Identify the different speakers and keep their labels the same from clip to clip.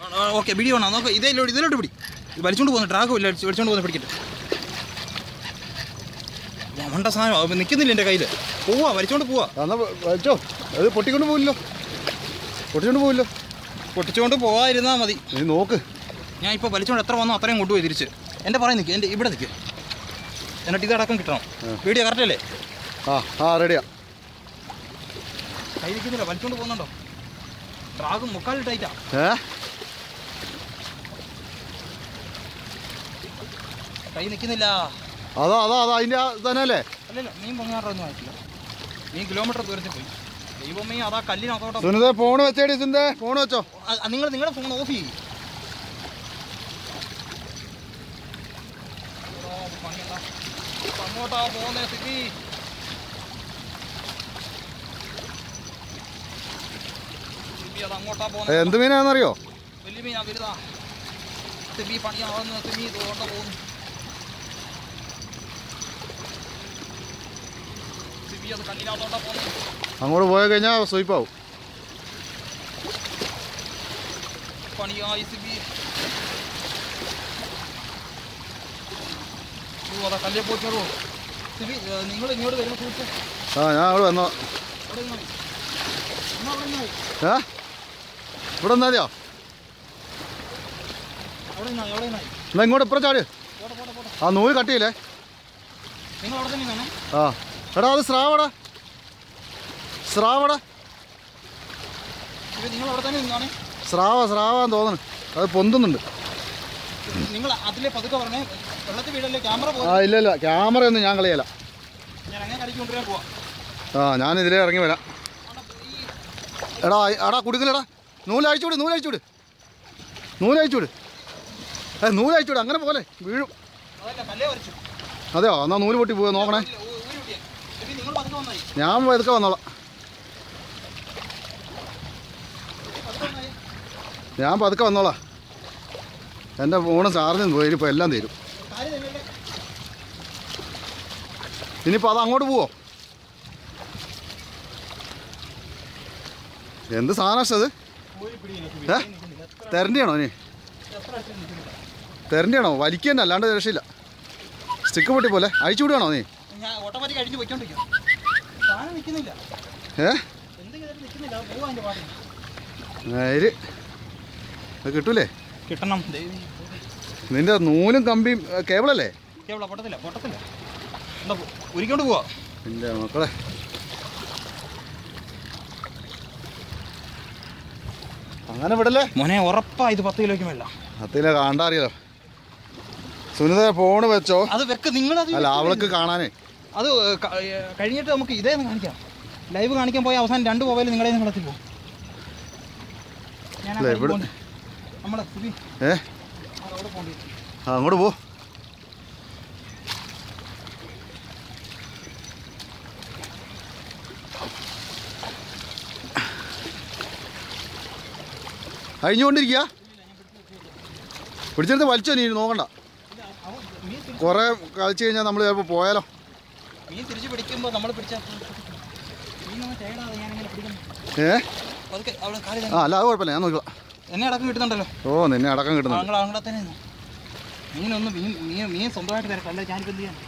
Speaker 1: Okay പിടി വേണം നോക്ക് ഇതിലോട്ട് ഇതിലോട്ട് പിടി ഇത് വലിച്ചോണ്ട് പോകുന്നു ട്രാക്ക് ഇല്ല വലിച്ചോണ്ട് പോകുന്ന പിടിക്കട്ടെ മണ്ട സാധനം അത് നിൽക്കുന്നില്ല എൻ്റെ കയ്യിൽ പോവാ വലിച്ചോണ്ട് പോവാ
Speaker 2: എന്നാ വെച്ചോ അത് പൊട്ടിക്കൊണ്ട് പോവില്ലോ പൊട്ടിക്കൊണ്ട് പോവില്ലോ
Speaker 1: പൊട്ടിച്ചോണ്ട് പോവാതിരുന്നാൽ മതി
Speaker 2: നീ നോക്ക്
Speaker 1: ഞാൻ ഇപ്പോൾ വലിച്ചോണ്ട് എത്ര വന്നോ അത്രയും കൊണ്ടുപോയി തിരിച്ച് എൻ്റെ പറയും നിൽക്കുക എൻ്റെ ഇവിടെ നിൽക്കുക എന്നിട്ട് ഇതടക്കം കിട്ടണം വീഡിയോ കറക്റ്റ് അല്ലേ
Speaker 2: ആ ആ റെഡിയാ
Speaker 1: കൈ നിൽക്കുന്നില്ല വലിച്ചോണ്ട് പോകുന്നുണ്ടോ ട്രാഗ് മുക്കാൽ ടൈറ്റാ
Speaker 2: ഏ
Speaker 1: കൈ നിൽക്കുന്നില്ല
Speaker 2: അതാ അതാ അതാ അതിൻ്റെ തന്നെ അല്ലേ
Speaker 1: അല്ലല്ലോ മീൻ പൊങ്ങാറൊന്നും ആയിട്ടില്ല മീൻ കിലോമീറ്റർ ദൂരത്തിൽ പോയി ദൈവമേ അതാ കല്ലിനകത്തോട്ട്
Speaker 2: സുനിതേ ഫോൺ വെച്ചേടി സുനിതേ ഫോൺ വെച്ചോ
Speaker 1: നിങ്ങൾ നിങ്ങളുടെ ഫോൺ ഓഫ് ചെയ്യും അങ്ങോട്ടാ പോകുന്നേ സ്ഥിതി സ്ഥിതി അത് അങ്ങോട്ടാ
Speaker 2: ഏ,
Speaker 1: പോകുന്നത്
Speaker 2: എന്ത് മീനാണെന്നറിയോ
Speaker 1: വലിയ മീനാ വലുതാ സ്ഥിതി പണിയാവുന്ന സ്ഥിതി തോണ്ട പോകുന്നു സ്ഥിതി അത് കല്ലിനകത്തോട്ടാ പോകുന്നത്
Speaker 2: അങ്ങോട്ട് പോയി കഴിഞ്ഞാൽ സ്വീപ്പാവും
Speaker 1: പണിയായി സ്ഥിതി ഓ അതാ കല്ലേ പോയിക്കോളൂ സ്ഥിതി നിങ്ങൾ ഇങ്ങോട്ട് വരുന്ന സുഹൃത്ത്
Speaker 2: ആ ഞാൻ അവിടെ വന്നോ
Speaker 1: അവിടെ നിന്നാ മതി. എന്നാ അവിടെ നിന്നാ മതി.
Speaker 2: ഏ ഇവിടെ നിന്നാ മതിയോ
Speaker 1: അവിടെ നിന്നാ മതി, അവിടെ നിന്നാ മതി.
Speaker 2: എന്നാ ഇങ്ങോട്ട് ഇപ്പുറം ചാട്
Speaker 1: പോട്ടെ പോട്ടെ പോട്ടെ
Speaker 2: ആ നൂല് കട്ടിയില്ലേ
Speaker 1: നിങ്ങൾ അവിടെ തന്നെ വേണം
Speaker 2: ആ എടാ അത് സ്രാവടാ സ്രാവടാ
Speaker 1: ഇത് നിങ്ങൾ അവിടെ തന്നെ നിന്നാണ്
Speaker 2: സ്രാവ സ്രാവാന്ന് തോന്നുന്നു അത് പൊന്തുന്നുണ്ട്
Speaker 1: നിങ്ങൾ അതിലെ പതുക്കെ പറഞ്ഞേ വെള്ളത്തിൽ വീടല്ലേ ക്യാമറ
Speaker 2: ആ
Speaker 1: പോകും
Speaker 2: ഇല്ല ഇല്ല ക്യാമറയൊന്നും ഞാൻ കളിയല്ല
Speaker 1: ഞാൻ അങ്ങനെ കടിച്ചു കൊണ്ടുവരാൻ പോവാം
Speaker 2: ആ ഞാൻ ഇതിലേ ഇറങ്ങി വരാം എടാ അയ്- എടാ കുടുങ്ങലെടാ നൂല് അഴിച്ചുവിട് നൂല് അഴിച്ചുവിട് നൂല് അഴിച്ചുവിട് ഏ നൂല് അഴിച്ചുവിട് അങ്ങനെ പോലെ വീഴും
Speaker 1: അതല്ല കല്ലേ വരച്ചു
Speaker 2: അതെയോ എന്നാ നൂല് പൊട്ടി പോയി നോക്കണേ
Speaker 1: ഊരി വിട്ടിയാ ഇത് നിങ്ങൾ പതുക്കെ വന്നായി
Speaker 2: ഞാൻ പതുക്കെ വന്നോളാം
Speaker 1: പതുക്കെ വന്നായി
Speaker 2: ഞാൻ പതുക്കെ വന്നോളാം എൻ്റെ ഫോണ് ചാർജിൽ പോയി ഇപ്പോൾ എല്ലാം തരും
Speaker 1: കാര്യം തന്നെയല്ലേ
Speaker 2: ഇനിയിപ്പോൾ അത് അങ്ങോട്ട് പോവോ എന്ത് സാധനം അത്
Speaker 1: ഊരി പിടിയില്ല സുബി.
Speaker 2: ഏ?
Speaker 1: കൈ നിൽക്കുന്നില്ല. എത്ര
Speaker 2: തെരണ്ടിയാണോ നീ
Speaker 1: എത്ര അടിച്ചാലും നിൽക്കുന്നില്ല.
Speaker 2: തെരണ്ടിയാണോ വലിക്കന്നെ അല്ലാണ്ട് രക്ഷയില്ല സ്റ്റിക്ക് പൊട്ടി പോലെ അഴിച്ചു വിടുകയാണോ നീ
Speaker 1: ഞാൻ ഓട്ടോമാറ്റിക് അടിച്ച് പോയിക്കൊണ്ടിരിക്കും സാധനം നിൽക്കുന്നില്ല
Speaker 2: ഏ
Speaker 1: എന്ത് ചെയ്തിട്ട് നിൽക്കുന്നില്ല അത് പോവാ അതിൻ്റെ പാട്ടിന്
Speaker 2: നേര് അത് കിട്ടൂലേ
Speaker 1: കിട്ടണം ദൈവം
Speaker 2: നിന്റെ നൂലും കമ്പിയും ഏ, കേബിളല്ലേ
Speaker 1: കേവള പൊട്ടത്തില്ല പൊട്ടത്തില്ല എന്താ പോ- ഉരുക്കൊണ്ട് പോവാ
Speaker 2: എൻ്റെ മക്കളെ അങ്ങനെ വിടല്ലേ
Speaker 1: മോനെ ഉറപ്പാ ഇത് പത്ത് കിലോയ്ക്ക് മേല
Speaker 2: അത്തിലെ കാണ്ടാറിയല്ലോ സുനിത ഫോണ് വെച്ചോ
Speaker 1: അത് വെക്ക് നിങ്ങളത്
Speaker 2: അല്ല അവൾക്ക് കാണാനേ
Speaker 1: അത് ക- ഏ, കഴിഞ്ഞിട്ട് നമുക്ക് ഇതേ ഒന്ന് കാണിക്കാം ലൈവ് കാണിക്കാൻ പോയ അവസാനം രണ്ട് മൊബൈൽ നിങ്ങളെ നിങ്ങളെത്തി പോകും ഞാൻ ആ
Speaker 2: അല്ല,
Speaker 1: കടയിൽ
Speaker 2: ഇവിടെ-
Speaker 1: പോണ്ട്. നമ്മളെ സുബി
Speaker 2: ഏ
Speaker 1: അവിടെ പോണ്ടി
Speaker 2: ആ, അങ്ങോട്ട് പോ അഴിഞ്ഞുകൊണ്ടിരിക്കുക പിടിച്ചെടുത്ത് വലിച്ചോ നീ നോക്കണ്ട
Speaker 1: അവൻ മീൻ തിരി-
Speaker 2: കുറേ കളിച്ച് കഴിഞ്ഞാൽ നമ്മൾ ചിലപ്പോൾ പോയാലോ
Speaker 1: മീൻ തിരിച്ച് പിടിക്കുമ്പോൾ നമ്മൾ പിടിച്ച മീൻ ഒന്ന് ടയർഡാതെ ഞാൻ എങ്ങനെ പിടിക്കുന്നു
Speaker 2: ഏ
Speaker 1: അതൊക്കെ അവിടെ കാര്യം
Speaker 2: ആ അല്ല അത് കുഴപ്പമില്ല ഞാൻ നോക്കിക്കോളാം
Speaker 1: എന്നെ അടക്കം കിട്ടുന്നുണ്ടല്ലോ
Speaker 2: ഓ നിന്നെ അടക്കം കിട്ടുന്നുണ്ട്
Speaker 1: ഞങ്ങൾ അങ്ങടെ തന്നെ നിന്നു. മീനൊന്നും മീൻ മീൻ മീൻ സ്വന്തമായിട്ട് തരട്ടെ അല്ല ഞാനിപ്പോൾ എന്ത് ചെയ്യാൻ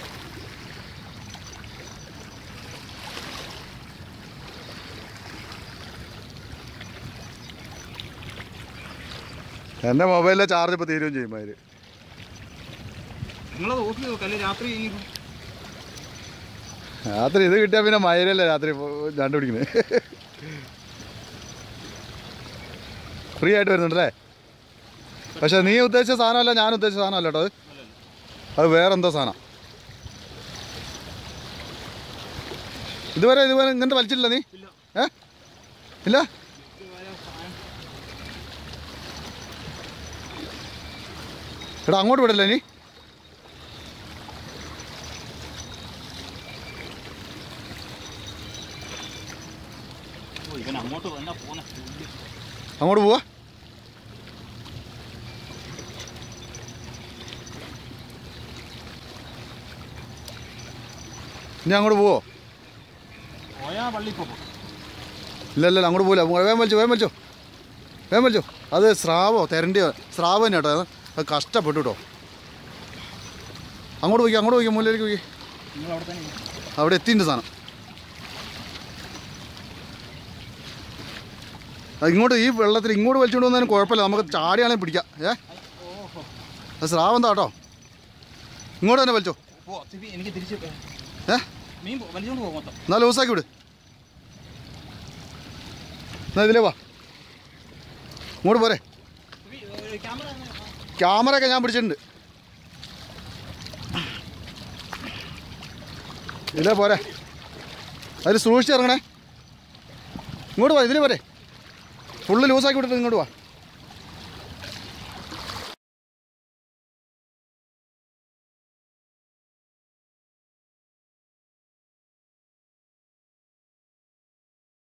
Speaker 2: എൻ്റെ മൊബൈലിലെ ചാർജ് ഇപ്പോൾ തീരുകയും ചെയ്യും അതിൽ
Speaker 1: നിങ്ങളത് ഓഫ് ചെയ്ത് നോക്കല്ലേ രാത്രി കഴിഞ്ഞിട്ട്
Speaker 2: രാത്രി ഇത് കിട്ടിയാൽ പിന്നെ മയിലല്ലേ രാത്രി കണ്ടുപിടിക്കുന്നത് ഫ്രീ ആയിട്ട് വരുന്നുണ്ടല്ലേ പക്ഷെ നീ ഉദ്ദേശിച്ച സാധനമല്ല ഞാൻ ഉദ്ദേശിച്ച സാധനമല്ല കേട്ടോ അത് അത് വേറെന്തോ സാധനം ഇതുവരെ ഇതുവരെ ഇങ്ങനത്തെ വലിച്ചിട്ടില്ല നീ ഏ ഇല്ല എടാ അങ്ങോട്ട് വിടല്ലേ നീ
Speaker 1: ഓ ഇവൻ അങ്ങോട്ട് വന്നാ പോന്നെ
Speaker 2: അങ്ങോട്ട് പോവാ ഇനി അങ്ങോട്ട് പോവോ
Speaker 1: പോയാ പള്ളി പോകും
Speaker 2: ഇല്ല ഇല്ല അങ്ങോട്ട് പോകില്ല വേഗം വലിച്ചോ വേഗം വലിച്ചോ വേഗം വലിച്ചോ അത് സ്രാവോ തെരണ്ടിയോ സ്രാവ് തന്നെ കേട്ടോ അത് കഷ്ടപ്പെട്ടു കേട്ടോ അങ്ങോട്ട് പോയിക്കോ അങ്ങോട്ട് പോയിക്കോ മുന്നിലേക്ക് പോയി
Speaker 1: നിങ്ങൾ അവിടെ തന്നെ ഇരിക്ക്.
Speaker 2: അവിടെ എത്തിയിട്ടുണ്ട് സാധനം അത് ഇങ്ങോട്ട് ഈ വെള്ളത്തിൽ ഇങ്ങോട്ട് വലിച്ചുകൊണ്ട് വന്നതിന് കുഴപ്പമില്ല നമുക്ക് ചാടിയാണെങ്കിൽ പിടിക്കാം ഏ
Speaker 1: ഓഹോ
Speaker 2: അത് സ്രാവ് എന്താ കേട്ടോ ഇങ്ങോട്ട് തന്നെ വലിച്ചോ
Speaker 1: പോ സിബി എനിക്ക് തിരിച്ച് പോ-
Speaker 2: ഏ
Speaker 1: മീൻ പോ- വലിച്ചോണ്ട് പോകും മൊത്തം
Speaker 2: എന്നാൽ ലൂസാക്കി വിട് എന്നാ ഇതിലേ വാ ഇങ്ങോട്ട് പോരെ
Speaker 1: സിബി ഏ, ക്യാമറ ഒന്ന്
Speaker 2: ക്യാമറ ഒക്കെ ഞാൻ പിടിച്ചിട്ടുണ്ട് ഇതിലേ പോരെ അതിൽ സൂക്ഷിച്ച് ഇറങ്ങണേ ഇങ്ങോട്ട് വാ ഇതിലേ പോരെ ഫുള്ള് ലൂസാക്കി വിട്ടിട്ട് ഇങ്ങോട്ട് വാ